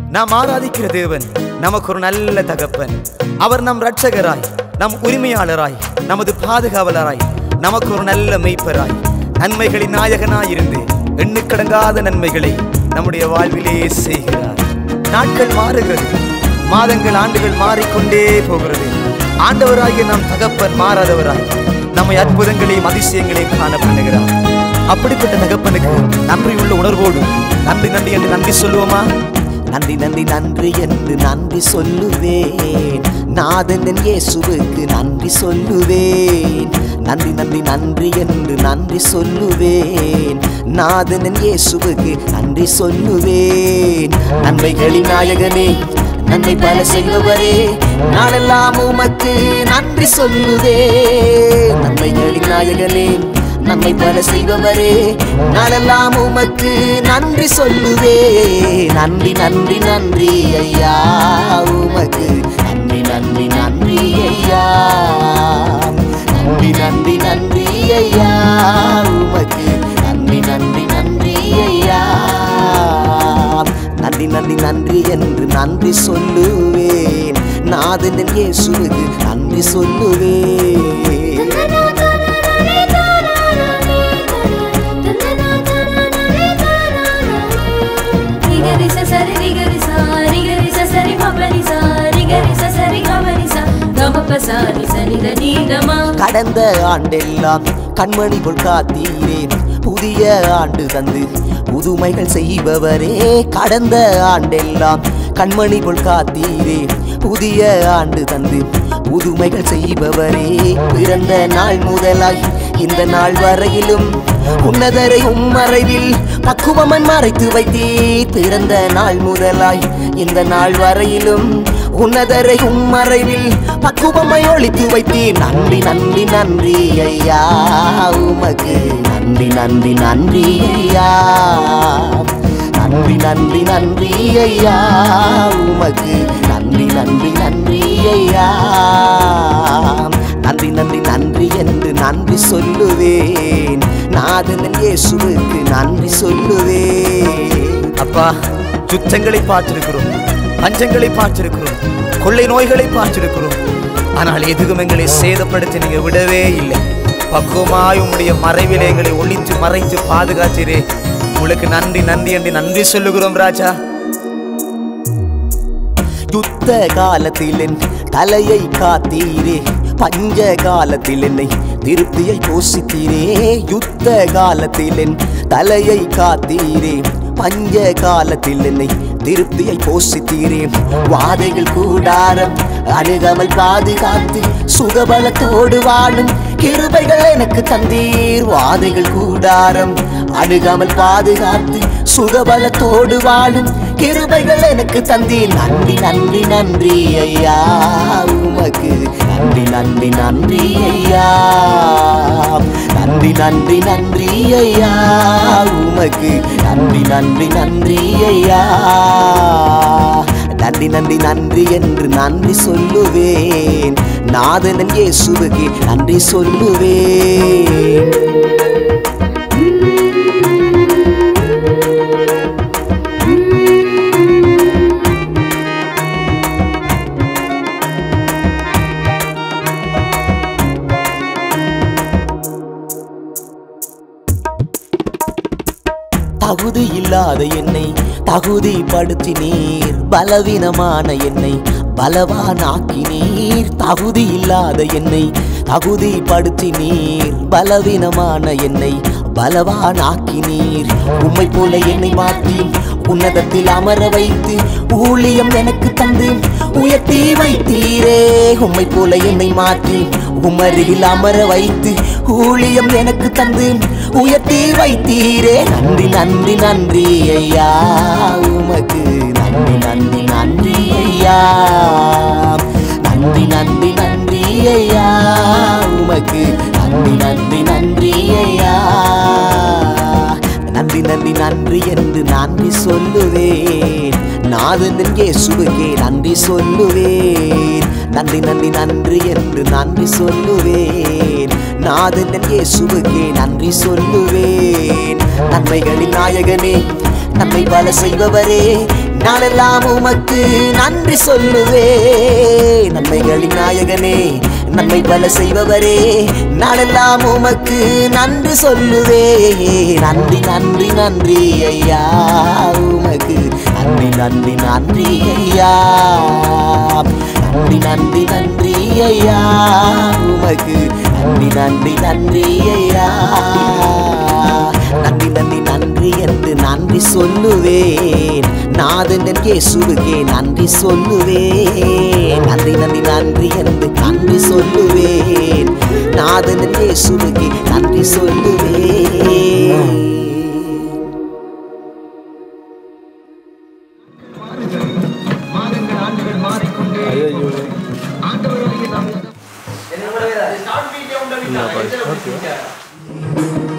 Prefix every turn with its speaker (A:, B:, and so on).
A: நாம் ஆராதிக்கிற தேவன் நமக்கு ஒரு நல்ல தகப்பன் அவர் நம் இரட்சகராய் நம் உரிமையாளராய் நமது பாதுகாவலராய் நமக்கு ஒரு நல்ல மெய்ப்பராய் நன்மைகளின் நாயகனாய் இருந்து எண்ணுக்கடங்காத நன்மைகளை நம்முடைய வாழ்விலே செய்கிறார் நாட்கள் மாறுகிறது மாதங்கள் ஆண்டுகள் மாறிக்கொண்டே போகிறது ஆண்டவராகிய நம் தகப்பன் மாறாதவராய் நம்மை அற்புதங்களையும் அதிசயங்களையும் காண பண்ணுகிறார் அப்படிப்பட்ட தகப்பனுக்கு நன்றியுள்ள உணர்வோடு நன்றி நன்றி என்று நன்றி சொல்லுவோமா
B: நன்றி நன்றி நன்றி என்று நன்றி சொல்லுவேன் நாதன் இயேசுவுக்கு நன்றி சொல்லுவேன் நன்றி நன்றி நன்றி என்று நன்றி சொல்லுவேன் நாதன் இயேசுவுக்கு நன்றி சொல்லுவேன் நன்மைகளின் நாயகனே நன்மை பல செய்பவரே நாளெல்லாம் உமக்கு நன்றி சொல்லுவேன் நன்மைகளின் நாயகனே நன்மை பல செய்பவரே நாளெல்லாம் உமக்கு நன்றி சொல்லுவே நன்றி நன்றி நன்றி ஐயா உமக்கு நன்றி நன்றி நன்றி ஐயா நன்றி நன்றி நன்றி ஐயா உமக்கு நன்றி நன்றி நன்றி ஐயா நன்றி நன்றி நன்றி என்று நன்றி சொல்லுவேன் நாதன் இயேசுவுக்கு நன்றி சொல்லுவேன் கடந்த ஆண்டெல்லாம் கண்மணி போல் காத்தீரே புதிய ஆண்டு தந்து புதுமைகள் செய்பவரே கடந்த ஆண்டெல்லாம் கண்மணி போல் காத்தீரே புதிய ஆண்டு தந்து புதுமைகள் செய்பவரே பிறந்த நாள் முதலாய் இந்த நாள் வரையிலும் உன்னதரை உம்மறைவில் பக்குவமன் மறைத்து வைத்தீர் பிறந்த நாள் முதலாய் இந்த நாள் வரையிலும் உன்னதரை உம்மறைவில் பக்குவமை ஒழித்து வைத்தீர் நன்றி நன்றி நன்றி ஐயா உமக்கு நன்றி நன்றி நன்றி ஐயா நன்றி நன்றி நன்றி ஐயா உமக்கு நன்றி நன்றி நன்றி ஐயா நன்றி நன்றி நன்றி என்று நன்றி சொல்லுவேன் நாதன் இயேசுவுக்கு நன்றி சொல்லுவேன்
A: அப்பா யுத்தங்களை பார்த்திருக்கிறோம் பஞ்சங்களை பார்த்திருக்கிறோம் கொள்ளை நோய்களை பார்த்திருக்கிறோம் ஆனால் எதுவும் எங்களை சேதப்படுத்தி நீங்க விடவே இல்லை பக்குவமாய் உம்முடைய மறைவிலே எங்களை ஒளித்து மறைத்து பாதுகாத்தீரே உங்களுக்கு நன்றி நன்றி என்று நன்றி சொல்லுகிறோம் ராஜா
B: யுத்த காலத்தில் என் தலையை காத்தீரே பஞ்ச காலத்தில் என்னை திருப்தியை போஷித்தீரே யுத்த காலத்தில் என் தலையை காத்தீரே பஞ்ச காலத்தில் என்னை திருப்தியை போஷித்தீரே வாதைகள் கூடாரம் அணுகாமல் பாதுகாத்து சுகபலத்தோடு வாழும் கிருபைகள் எனக்கு தந்தீர் வாதைகள் கூடாரம் அணுகாமல் பாதுகாத்து சுகபலத்தோடு வாழும் கிருபைகள் எனக்கு தந்தீர் நன்றி நன்றி நன்றி ஐயா உமக்கு நன்றி நன்றி நன்றி ஐயா நன்றி நன்றி நன்றி ஐயா உமக்கு நன்றி நன்றி நன்றி ஐயா நன்றி நன்றி நன்றி என்று நன்றி சொல்லுவேன் நாதனன் இயேசுவுக்கு நன்றி சொல்லுவேன் தகுதி இல்லாத என்னை தகுதிப்படுத்தினீர் பலவீனமான என்னை பலவானாக்கினீர் தகுதி இல்லாத என்னை தகுதிப்படுத்தினீர் பலவீனமான என்னை பலவானாக்கினீர் உம்மை போல என்னை மாற்றி உன்னதத்தில் அமர வைத்து ஊழியம் எனக்கு தந்து உயர்த்தி வைத்தீரே உம்மை போல என்னை மாற்றி உமருகில் அமர வைத்து ஊழியம் எனக்கு தந்து உயர்த்தி வைத்தீரே நன்றி நன்றி நன்றி ஐயா உமக்கு நன்றி நன்றி நன்றி ஐயா நன்றி நன்றி நன்றி ஐயா உமக்கு நன்றி நன்றி நன்றி ஐயா நன்றி நன்றி நன்றி என்று நன்றி சொல்லுவேன் நாதன் இயேசுவுக்கே நன்றி சொல்லுவேன் நன்றி நன்றி நன்றி என்று நன்றி சொல்லுவேன் நாதன் இயேசுவுக்கே நன்றி சொல்லுவேன் நன்மைகளின் நாயகனே நன்மை பல செய்பவரே நாளெல்லாம் உமக்கு நன்றி சொல்லுவே நன்மைகளின் நாயகனே நன்மை பல செய்பவரே நாளெல்லாம் உமக்கு நன்றி சொல்லுவே நன்றி நன்றி நன்றி ஐயா உமக்கு நன்றி நன்றி நன்றி ஐயா நன்றி நன்றி நன்றி ஐயா உமக்கு நன்றி நன்றி நன்றி ஐயா நன்றி நன்றி நன்றி என்று நன்றி சொல்லுவேன் நாதன் என் இயேசுவுக்கே நன்றி சொல்லுவேன் நன்றி நன்றி நன்றி என்று நன்றி சொல்லுவேன் நாதன் என் இயேசுவுக்கே நன்றி சொல்லுவேன்
C: மாதங்கள் ஆண்டுகள் மாறிக்கொண்டே ஆண்டவராகிய நாம்
D: ஸ்டார்ட் வீடியோ உண்டா எத்தனை